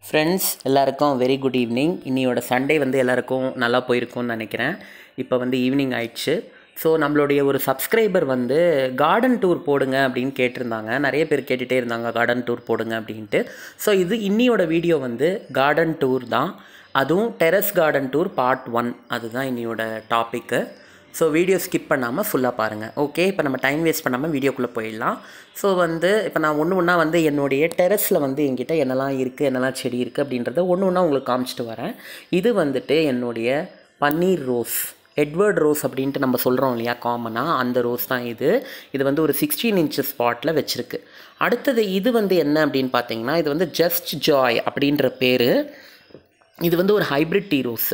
friends எல்லாருக்கும் very good evening இன்னியோட Sunday வந்து எல்லாருக்கும் நல்லா போயிருக்கும்னு நினைக்கிறேன் இப்போ வந்து ஈவினிங் ஆயிடுச்சு ஸோ நம்மளுடைய ஒரு சப்ஸ்கிரைபர் வந்து கார்டன் டூர் போடுங்க அப்படின்னு கேட்டிருந்தாங்க நிறைய பேர் கேட்டுகிட்டே இருந்தாங்க கார்டன் டூர் போடுங்க அப்படின்ட்டு ஸோ இது இன்னியோட வீடியோ வந்து கார்டன் டூர் தான் அதுவும் terrace garden tour part one அதுதான் இன்னியோட டாப்பிக்கு ஸோ வீடியோ ஸ்கிப் பண்ணாமல் ஃபுல்லாக பாருங்கள் ஓகே இப்போ நம்ம டைம் வேஸ்ட் பண்ணாமல் வீடியோக்குள்ளே போயிடலாம் ஸோ வந்து இப்போ நான் ஒன்று ஒன்றா வந்து என்னுடைய டெரஸில் வந்து என்கிட்ட என்னெல்லாம் இருக்குது என்னெல்லாம் செடி இருக்குது அப்படின்றத ஒன்று ஒன்றா உங்களுக்கு காமிச்சிட்டு வரேன் இது வந்துட்டு என்னுடைய பன்னீர் ரோஸ் எட்வர்ட் ரோஸ் அப்படின்ட்டு நம்ம சொல்கிறோம் இல்லையா காமனாக அந்த ரோஸ் தான் இது இது வந்து ஒரு சிக்ஸ்டீன் இன்ச்சஸ் ஸ்பாட்டில் வச்சுருக்கு அடுத்தது இது வந்து என்ன அப்படின்னு பார்த்தீங்கன்னா இது வந்து ஜஸ்ட் ஜாய் அப்படின்ற பேர் இது வந்து ஒரு ஹைப்ரிட் டீ ரோஸ்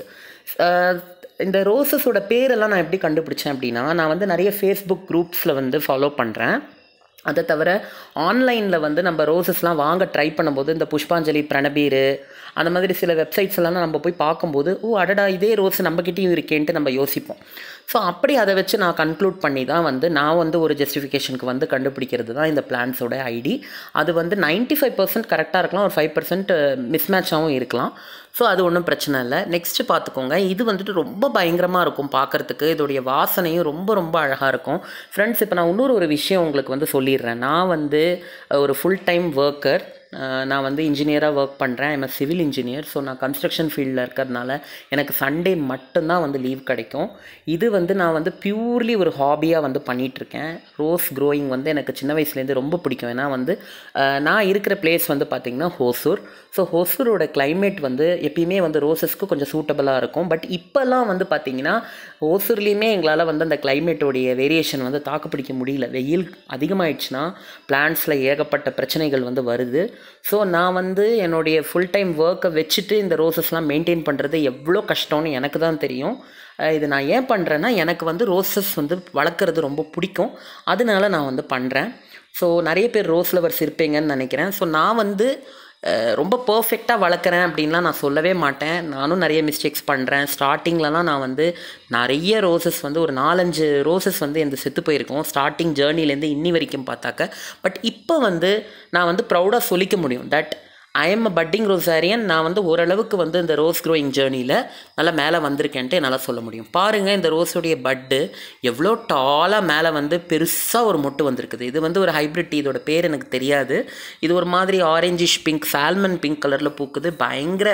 இந்த ரோசஸோட பேரெல்லாம் நான் எப்படி கண்டுபிடிச்சேன் அப்படின்னா நான் வந்து நிறைய ஃபேஸ்புக் குரூப்ஸில் வந்து ஃபாலோ பண்ணுறேன் அதை தவிர ஆன்லைனில் வந்து நம்ம ரோசஸ்லாம் வாங்க ட்ரை பண்ணும்போது இந்த புஷ்பாஞ்சலி பிரணபீர் அந்த மாதிரி சில வெப்சைட்ஸ் எல்லாம் நம்ம போய் பார்க்கும்போது ஓ அடடா இதே ரோஸ் நம்மக்கிட்டேயும் இருக்கேன்ட்டு நம்ம யோசிப்போம் ஸோ அப்படி அதை வச்சு நான் கன்க்ளூட் பண்ணி தான் வந்து நான் வந்து ஒரு ஜஸ்டிஃபிகேஷனுக்கு வந்து கண்டுபிடிக்கிறது தான் இந்த பிளான்ஸோட ஐடி அது வந்து நைன்ட்டி ஃபைவ் பர்சன்ட் கரெக்டாக இருக்கலாம் ஒரு ஃபைவ் பர்சன்ட் மிஸ்மேட்சாகவும் இருக்கலாம் ஸோ அது ஒன்றும் பிரச்சனை இல்லை நெக்ஸ்ட்டு பார்த்துக்கோங்க இது வந்துட்டு ரொம்ப பயங்கரமாக இருக்கும் பார்க்குறதுக்கு இதோடைய வாசனையும் ரொம்ப ரொம்ப அழகாக இருக்கும் ஃப்ரெண்ட்ஸ் இப்போ நான் இன்னொரு ஒரு விஷயம் உங்களுக்கு வந்து சொல்லிடுறேன் நான் வந்து ஒரு ஃபுல் டைம் ஒர்க்கர் நான் வந்து இன்ஜினியராக ஒர்க் பண்ணுறேன் எம் சிவில் இன்ஜினியர் ஸோ நான் கன்ஸ்ட்ரக்ஷன் ஃபீல்டில் இருக்கிறதுனால எனக்கு சண்டே மட்டும்தான் வந்து லீவ் கிடைக்கும் இது வந்து நான் வந்து பியூர்லி ஒரு ஹாபியாக வந்து பண்ணிகிட்ருக்கேன் ரோஸ் க்ரோயிங் வந்து எனக்கு சின்ன வயசுலேருந்து ரொம்ப பிடிக்கும் ஏன்னா வந்து நான் இருக்கிற பிளேஸ் வந்து பார்த்திங்கன்னா ஹோசூர் ஸோ ஹோசூரோட கிளைமேட் வந்து எப்பயுமே வந்து ரோசஸ்க்கு கொஞ்சம் சூட்டபுளாக இருக்கும் பட் இப்போல்லாம் வந்து பார்த்திங்கன்னா ஓசூர்லேயுமே எங்களால் வந்து அந்த கிளைமேட்டோடைய வேரியேஷன் வந்து தாக்குப்பிடிக்க முடியல வெயில் அதிகமாகிடுச்சுன்னா பிளான்ஸில் ஏகப்பட்ட பிரச்சனைகள் வந்து வருது ஸோ நான் வந்து என்னுடைய ஃபுல் டைம் ஒர்க்கை வச்சுட்டு இந்த ரோசஸ்லாம் மெயின்டைன் பண்ணுறது எவ்வளோ கஷ்டம்னு எனக்கு தான் தெரியும் இது நான் ஏன் பண்ணுறேன்னா எனக்கு வந்து ரோசஸ் வந்து வளர்க்குறது ரொம்ப பிடிக்கும் அதனால நான் வந்து பண்ணுறேன் ஸோ நிறைய பேர் ரோஸ் லவர்ஸ் இருப்பீங்கன்னு நினைக்கிறேன் ஸோ நான் வந்து ரொம்ப பர்ஃபெக்டாக வளர்க்குறேன் அப்படின்லாம் நான் சொல்லவே மாட்டேன் நானும் நிறைய மிஸ்டேக்ஸ் பண்ணுறேன் ஸ்டார்டிங்லலாம் நான் வந்து நிறைய ரோசஸ் வந்து ஒரு நாலஞ்சு ரோசஸ் வந்து எந்த செத்து போயிருக்கோம் ஸ்டார்டிங் ஜேர்னிலேருந்து இன்னி வரைக்கும் பார்த்தாக்க பட் இப்போ வந்து நான் வந்து ப்ரௌடாக சொல்லிக்க முடியும் that I am a budding rosarian நான் வந்து ஓரளவுக்கு வந்து இந்த ரோஸ் க்ரோயிங் ஜேர்னியில் நல்லா மேலே வந்திருக்கேன்ட்டு என்னால் சொல்ல முடியும் பாருங்கள் இந்த ரோஸுடைய பட்டு எவ்வளோ டாலாக மேலே வந்து பெருசாக ஒரு மொட்டு வந்திருக்குது இது வந்து ஒரு ஹைப்ரிட் டீ இதோட பேர் எனக்கு தெரியாது இது ஒரு மாதிரி ஆரஞ்சிஷ் பிங்க் சால்மன் பிங்க் கலரில் பூக்குது பயங்கர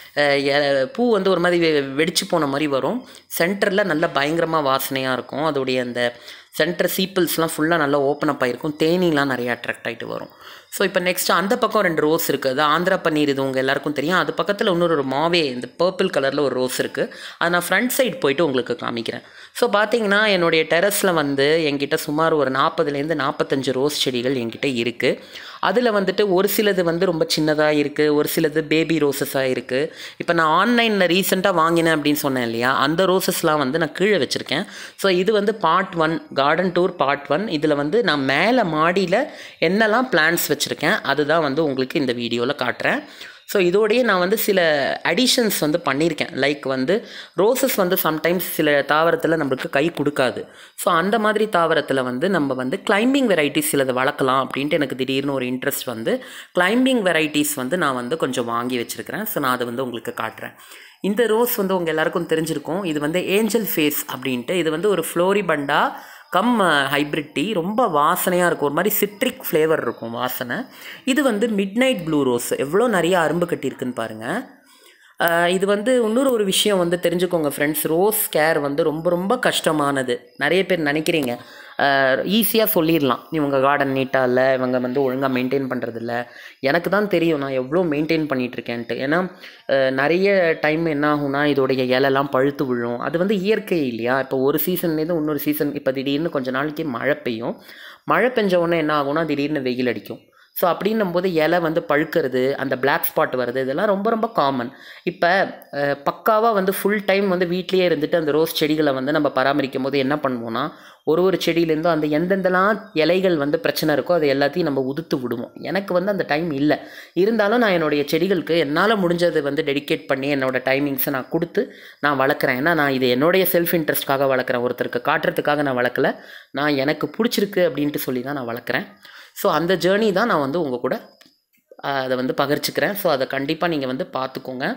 பூ வந்து ஒரு மாதிரி வெடிச்சு போன மாதிரி வரும் சென்டரில் நல்ல பயங்கரமாக வாசனையாக இருக்கும் அதோடைய அந்த சென்டர் சீப்பிள்ஸ்லாம் ஃபுல்லாக நல்லா ஓப்பன் அப் ஆகிருக்கும் தேனிலாம் நிறைய அட்ராக்ட் ஆகிட்டு வரும் ஸோ இப்போ நெக்ஸ்ட் அந்த பக்கம் ரெண்டு ரோஸ் இருக்குது அது ஆந்திரா பன்னீர் இது உங்கள் எல்லாருக்கும் தெரியும் அது பக்கத்தில் இன்னொரு ஒரு மாவே இந்த பர்பிள் கலரில் ஒரு ரோஸ் இருக்குது அது நான் ஃப்ரண்ட் சைடு போயிட்டு உங்களுக்கு காமிக்கிறேன் ஸோ பார்த்தீங்கன்னா என்னுடைய டெரஸில் வந்து என்கிட்ட சுமார் ஒரு நாற்பதுலேருந்து நாற்பத்தஞ்சு ரோஸ் செடிகள் என்கிட்ட இருக்குது அதில் வந்துட்டு ஒரு சிலது வந்து ரொம்ப சின்னதாக இருக்குது ஒரு சிலது பேபி ரோசஸாக இருக்குது இப்போ நான் ஆன்லைனில் ரீசெண்டாக வாங்கினேன் அப்படின்னு சொன்னேன் இல்லையா அந்த ரோசஸ்லாம் வந்து நான் கீழே வச்சுருக்கேன் ஸோ இது வந்து part one garden tour part one இதில் வந்து நான் மேலே மாடியில் என்னெல்லாம் பிளான்ஸ் வச்சுருக்கேன் அதுதான் வந்து உங்களுக்கு இந்த வீடியோவில் காட்டுறேன் ஸோ இதோடையே நான் வந்து சில அடிஷன்ஸ் வந்து பண்ணியிருக்கேன் லைக் வந்து ரோசஸ் வந்து சம்டைம்ஸ் சில தாவரத்தில் நம்மளுக்கு கை கொடுக்காது ஸோ அந்த மாதிரி தாவரத்தில் வந்து நம்ம வந்து கிளைம்பிங் வெரைட்டிஸ் சிலது வளர்க்கலாம் அப்படின்ட்டு எனக்கு திடீர்னு ஒரு இன்ட்ரெஸ்ட் வந்து கிளைம்பிங் வெரைட்டிஸ் வந்து நான் வந்து கொஞ்சம் வாங்கி வச்சுருக்கிறேன் ஸோ நான் அதை வந்து உங்களுக்கு காட்டுறேன் இந்த ரோஸ் வந்து உங்கள் எல்லாருக்கும் தெரிஞ்சிருக்கும் இது வந்து ஏஞ்சல் ஃபேஸ் அப்படின்ட்டு இது வந்து ஒரு ஃப்ளோரிபண்டா கம் ஹைப்ரிட் டீ ரொம்ப வாசனையாக இருக்கும் ஒரு மாதிரி சிட்ரிக் ஃப்ளேவர் இருக்கும் வாசனை இது வந்து மிட் நைட் ப்ளூ ரோஸ் எவ்வளோ நிறைய அரும்பு கட்டியிருக்குன்னு பாருங்கள் இது வந்து இன்னொரு ஒரு விஷயம் வந்து தெரிஞ்சுக்கோங்க ஃப்ரெண்ட்ஸ் ரோஸ் கேர் வந்து ரொம்ப ரொம்ப கஷ்டமானது நிறைய பேர் நினைக்கிறீங்க ஈஸியாக சொல்லிடலாம் இவங்க கார்டன் நீட்டாக இல்லை இவங்க வந்து ஒழுங்காக மெயின்டைன் பண்ணுறதில்ல எனக்கு தான் தெரியும் நான் எவ்வளோ மெயின்டைன் பண்ணிகிட்ருக்கேன்ட்டு ஏன்னா நிறைய டைம் என்ன ஆகும்னா இதோடைய இலெல்லாம் பழுத்து விழும் அது வந்து இயற்கை இல்லையா இப்போ ஒரு சீசன்லேருந்து இன்னொரு சீசன் இப்போ திடீர்னு கொஞ்ச நாளைக்கு மழை பெய்யும் மழை பெஞ்ச உடனே என்ன ஆகும்னா திடீர்னு வெயில் அடிக்கும் ஸோ அப்படின்னும் போது இலை வந்து பழுக்கிறது அந்த பிளாக் ஸ்பாட் வருது இதெல்லாம் ரொம்ப ரொம்ப காமன் இப்போ பக்காவாக வந்து ஃபுல் டைம் வந்து வீட்லேயே இருந்துட்டு அந்த ரோஸ் செடிகளை வந்து நம்ம பராமரிக்கும் போது என்ன பண்ணுவோம்னா ஒரு ஒரு செடியிலேருந்தும் அந்த எந்தெந்தெல்லாம் இலைகள் வந்து பிரச்சனை இருக்கோ அதை எல்லாத்தையும் நம்ம உதுத்து விடுவோம் எனக்கு வந்து அந்த டைம் இல்லை இருந்தாலும் நான் என்னுடைய செடிகளுக்கு என்னால் முடிஞ்சதை வந்து டெடிகேட் பண்ணி என்னோடய டைமிங்ஸை நான் கொடுத்து நான் வளர்க்குறேன் ஏன்னா நான் இது என்னுடைய செல்ஃப் இன்ட்ரெஸ்ட்காக வளர்க்குறேன் ஒருத்தருக்கு காட்டுறதுக்காக நான் வளர்க்கல நான் எனக்கு பிடிச்சிருக்கு அப்படின்ட்டு சொல்லி தான் நான் வளர்க்குறேன் ஸோ அந்த ஜேர்னி தான் நான் வந்து உங்கள் கூட அதை வந்து பகிர்ச்சிக்கிறேன் ஸோ அதை கண்டிப்பாக நீங்கள் வந்து பார்த்துக்கோங்க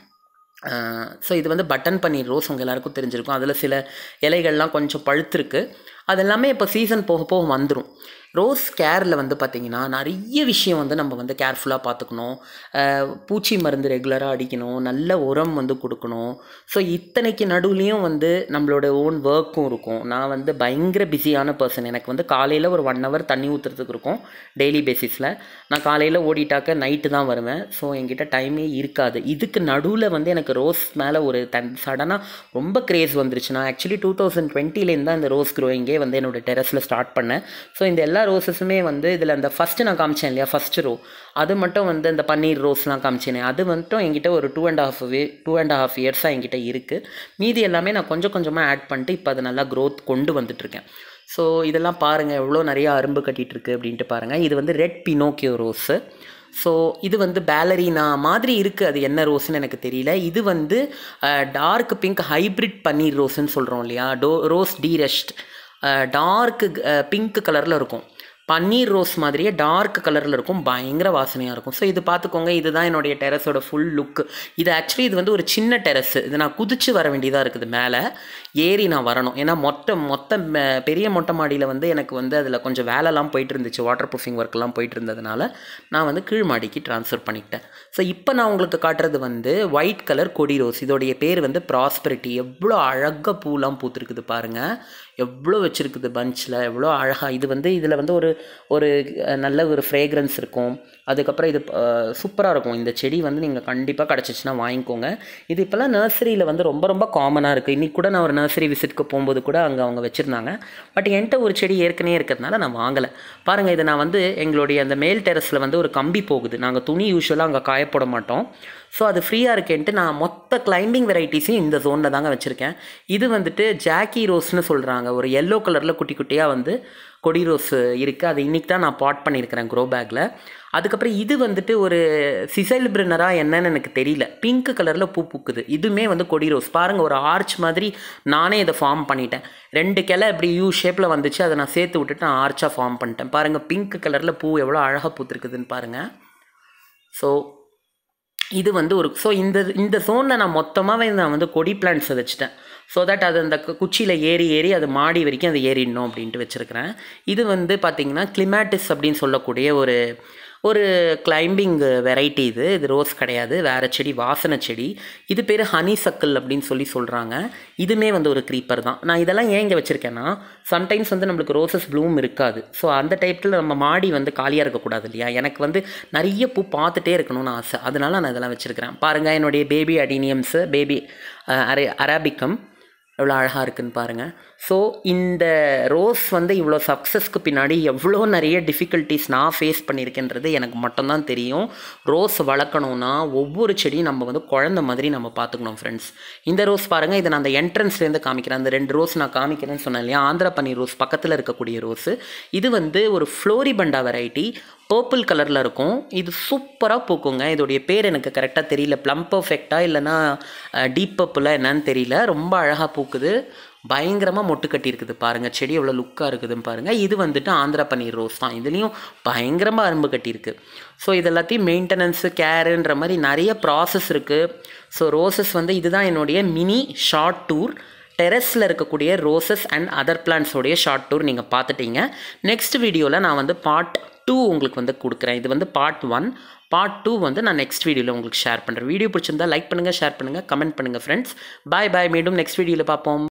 ஸோ இது வந்து பட்டன் பன்னீர் ரோஸ் உங்கள் எல்லாருக்கும் தெரிஞ்சிருக்கும் அதில் சில இலைகள்லாம் கொஞ்சம் பழுத்திருக்கு அது எல்லாமே இப்போ சீசன் போக போக வந்துடும் ரோஸ் கேரில் வந்து பார்த்திங்கன்னா நிறைய விஷயம் வந்து நம்ம வந்து கேர்ஃபுல்லாக பார்த்துக்கணும் அஹ் பூச்சி மருந்து ரெகுலராக அடிக்கணும் நல்ல உரம் வந்து கொடுக்கணும் ஸோ இத்தனைக்கு நடுவுலையும் வந்து நம்மளோட ஓன் ஒர்க்கும் இருக்கும் நான் வந்து பயங்கர பிஸியான பர்சன் எனக்கு வந்து காலையில் ஒரு ஒன் ஹவர் தண்ணி ஊற்றுறதுக்கு இருக்கும் டெய்லி பேசிஸில் நான் காலையில் ஓடிட்டாக்க நைட்டு தான் வருவேன் ஸோ என்கிட்ட டைமே இருக்காது இதுக்கு நடுவில் வந்து எனக்கு ரோஸ் மேலே ஒரு தன் சடனாக ரொம்ப கிரேஸ் வந்துருச்சு நான் ஆக்சுவலி டூ தௌசண்ட் டுவெண்ட்டிலேருந்து தான் இந்த ரோஸ் க்ரோயிங்கே வந்து என்னோட டெரஸில் ஸ்டார்ட் பண்ணேன் ஸோ இந்த எல்லா ரோஸஸுமே வந்து இதில் அந்த ஃபஸ்ட்டு நான் காமிச்சேன் இல்லையா ஃபஸ்ட்டு ரோ அது மட்டும் வந்து இந்த பன்னீர் ரோஸ்லாம் காமிச்சேனே அது மட்டும் என்கிட்ட ஒரு two and half way two and half இயர்ஸாக என்கிட்ட இருக்குது மீதி எல்லாமே நான் கொஞ்சம் கொஞ்சமாக ஆட் பண்ணிட்டு இப்போ அது நல்லா க்ரோத் கொண்டு வந்துட்டுருக்கேன் ஸோ இதெல்லாம் பாருங்கள் எவ்வளோ நிறைய அரும்பு கட்டிகிட்டு இருக்கு அப்படின்ட்டு பாருங்கள் இது வந்து ரெட் பினோக்கியோ ரோஸு ஸோ இது வந்து பேலரினா மாதிரி இருக்குது அது என்ன ரோஸ்னு எனக்கு தெரியல இது வந்து டார்க் பிங்க் ஹைப்ரிட் பன்னீர் ரோஸ்ன்னு சொல்கிறோம் இல்லையா டோ ரோஸ் டீரெஸ்ட் டார்க்கு பிங்க் கலரில் இருக்கும் பன்னீர் ரோஸ் மாதிரியே டார்க் கலரில் இருக்கும் பயங்கர வாசனையாக இருக்கும் ஸோ இது பார்த்துக்கோங்க இதுதான் என்னுடைய டெரஸோட ஃபுல் லுக் இது ஆக்சுவலி இது வந்து ஒரு சின்ன டெரஸ் இது நான் குதிச்சு வர வேண்டியதாக இருக்குது மேலே ஏறி நான் வரணும் ஏன்னா மொட்டை மொத்த ம- பெரிய மொட்டை மாடியில் வந்து எனக்கு வந்து அதில் கொஞ்சம் வேலைலாம் போயிட்டு இருந்துச்சு வாட்டர் ப்ரூஃபிங் ஒர்க்லாம் போயிட்டு இருந்ததுனால நான் வந்து கீழ் மாடிக்கு ட்ரான்ஸ்ஃபர் பண்ணிக்கிட்டேன் ஸோ இப்போ நான் உங்களுக்கு காட்டுறது வந்து ஒயிட் கலர் கொடி ரோஸ் இதோடைய பேர் வந்து ப்ராஸ்பரிட்டி எவ்வளோ அழகாக பூலாம் பூத்துருக்குது பாருங்கள் எவ்வளோ வச்சுருக்குது பஞ்சில் எவ்வளோ அழகாக இது வந்து இதில் வந்து ஒரு ஒரு அஹ், நல்ல ஒரு ஃப்ரேக்ரன்ஸ் இருக்கும் அதுக்கப்புறம் இது சூப்பராக இருக்கும் இந்த செடி வந்து நீங்கள் கண்டிப்பாக கிடச்சிச்சின்னா வாங்கிக்கோங்க இது இப்போல்லாம் நர்சரியில் வந்து ரொம்ப ரொம்ப காமனாக இருக்குது இன்றைக்கி கூட நான் ஒரு நர்சரி விசிட்க்கு போகும்போது கூட அங்கே அவங்க வச்சுருந்தாங்க பட் என்கிட்ட ஒரு செடி ஏற்கனவே இருக்கிறதுனால நான் வாங்கலை பாருங்கள் இது நான் வந்து எங்களுடைய அந்த மேல் டெரஸில் வந்து ஒரு கம்பி போகுது நாங்கள் துணி யூஸ்வலாக அங்கே காய போட மாட்டோம் ஸோ அது ஃப்ரீயாக இருக்கேன்ட்டு நான் மொத்த கிளைம்பிங் வெரைட்டிஸையும் இந்த ஜோனில் தாங்க வச்சுருக்கேன் இது வந்துட்டு ஜாக்கி ரோஸ்னு சொல்கிறாங்க ஒரு எல்லோ கலரில் குட்டி குட்டியாக வந்து கொடி ரோஸ் இருக்குது அது இன்றைக்கி தான் நான் பாட் பண்ணியிருக்கிறேன் க்ரோ பேக்கில் அதுக்கப்புறம் இது வந்துட்டு ஒரு சிசைல் பிரினரா என்னன்னு எனக்கு தெரியல பிங்க் கலரில் பூ பூக்குது இதுவுமே வந்து கொடி ரோஸ் பாருங்கள் ஒரு ஆர்ச் மாதிரி நானே இதை ஃபார்ம் பண்ணிட்டேன் ரெண்டு கிளை இப்படி யூ ஷேப்பில் வந்துச்சு அதை நான் சேர்த்து விட்டுட்டு நான் ஆர்ச்சாக ஃபார்ம் பண்ணிட்டேன் பாருங்கள் பிங்க் கலரில் பூ எவ்வளோ அழகாக பூத்துருக்குதுன்னு பாருங்கள் ஸோ இது வந்து ஒரு ஸோ இந்த இந்த ஜோனில் நான் மொத்தமாகவே நான் வந்து கொடி பிளான்ட்ஸை வச்சுட்டேன் ஸோ தட் அது அந்த கு- குச்சியில் ஏறி ஏறி அது மாடி வரைக்கும் அது ஏறிடணும் அப்படின்ட்டு வச்சுருக்கிறேன் இது வந்து பார்த்திங்கன்னா கிளிமேட்டிஸ் அப்படின்னு சொல்லக்கூடிய ஒரு ஒரு கிளைம்பிங் வெரைட்டி இது இது ரோஸ் கிடையாது வேறு செடி வாசனை செடி இது பேர் ஹனி சக்கிள் அப்படின்னு சொல்லி சொல்கிறாங்க இதுவுமே வந்து ஒரு க்ரீப்பர் தான் நான் இதெல்லாம் ஏன் இங்கே வச்சுருக்கேன்னா சம்டைம்ஸ் வந்து நம்மளுக்கு ரோசஸ் ப்ளூம் இருக்காது ஸோ அந்த டைப்பில் நம்ம மாடி வந்து காலியாக இருக்கக்கூடாது இல்லையா எனக்கு வந்து நிறைய பூ பார்த்துட்டே இருக்கணும்னு ஆசை அதனால நான் இதெல்லாம் வச்சுருக்கிறேன் பாருங்கள் என்னுடைய பேபி அடினியம்ஸு பேபி அரே அராபிக்கம் எவ்வளோ அழகாக இருக்குன்னு பாருங்கள் ஸோ இந்த ரோஸ் வந்து இவ்வளோ சக்ஸஸ்க்கு பின்னாடி எவ்வளோ நிறைய டிஃபிகல்ட்டிஸ் நான் ஃபேஸ் பண்ணியிருக்கேன்றது எனக்கு மட்டும்தான் தெரியும் ரோஸ் வளர்க்கணும்னா ஒவ்வொரு செடியும் நம்ம வந்து குழந்த மாதிரி நம்ம பார்த்துக்கணும் ஃப்ரெண்ட்ஸ் இந்த ரோஸ் பாருங்கள் இதை நான் அந்த என்ட்ரன்ஸ்லேருந்து காமிக்கிறேன் அந்த ரெண்டு ரோஸ் நான் காமிக்கிறேன்னு சொன்னேன் இல்லையா ஆந்திரா பன்னீர் ரோஸ் பக்கத்தில் இருக்கக்கூடிய ரோஸு இது வந்து ஒரு ஃப்ளோரிபண்டா வெரைட்டி பர்பிள் கலரில் இருக்கும் இது சூப்பராக பூக்குங்க இதோடைய பேர் எனக்கு கரெக்டாக தெரியல ப்ளம் பர்ஃபெக்டாக இல்லைன்னா டீப் பர்பிளாக என்னன்னு தெரியல ரொம்ப அழகாக பூக்குது பயங்கரமாக மொட்டு கட்டியிருக்குது பாருங்கள் செடி எவ்வளோ லுக்காக இருக்குதுன்னு பாருங்கள் இது வந்துட்டு ஆந்திரா பன்னீர் ரோஸ் தான் இதுலேயும் பயங்கரமாக அரும்பு கட்டியிருக்கு ஸோ இது எல்லாத்தையும் மெயின்டெனன்ஸு கேருன்ற மாதிரி நிறைய ப்ராசஸ் இருக்குது ஸோ ரோசஸ் வந்து இதுதான் என்னுடைய மினி ஷார்ட் டூர் டெரஸில் இருக்கக்கூடிய ரோசஸ் அண்ட் அதர் பிளான்ஸோடைய ஷார்ட் டூர் நீங்கள் பார்த்துட்டீங்க நெக்ஸ்ட் வீடியோவில் நான் வந்து பார்ட் டூ உங்களுக்கு வந்து கொடுக்குறேன் இது வந்து பார்ட் ஒன் பார்ட் டூ வந்து நான் நெக்ஸ்ட் வீடியோவில் உங்களுக்கு ஷேர் பண்ணுறேன் வீடியோ பிடிச்சிருந்தா லைக் பண்ணுங்கள் ஷேர் பண்ணுங்கள் கமெண்ட் பண்ணுங்கள் ஃப்ரெண்ட்ஸ் பாய் பாய் மீண்டும் நெக்ஸ்ட் வீடியோவில் பார்ப்போம்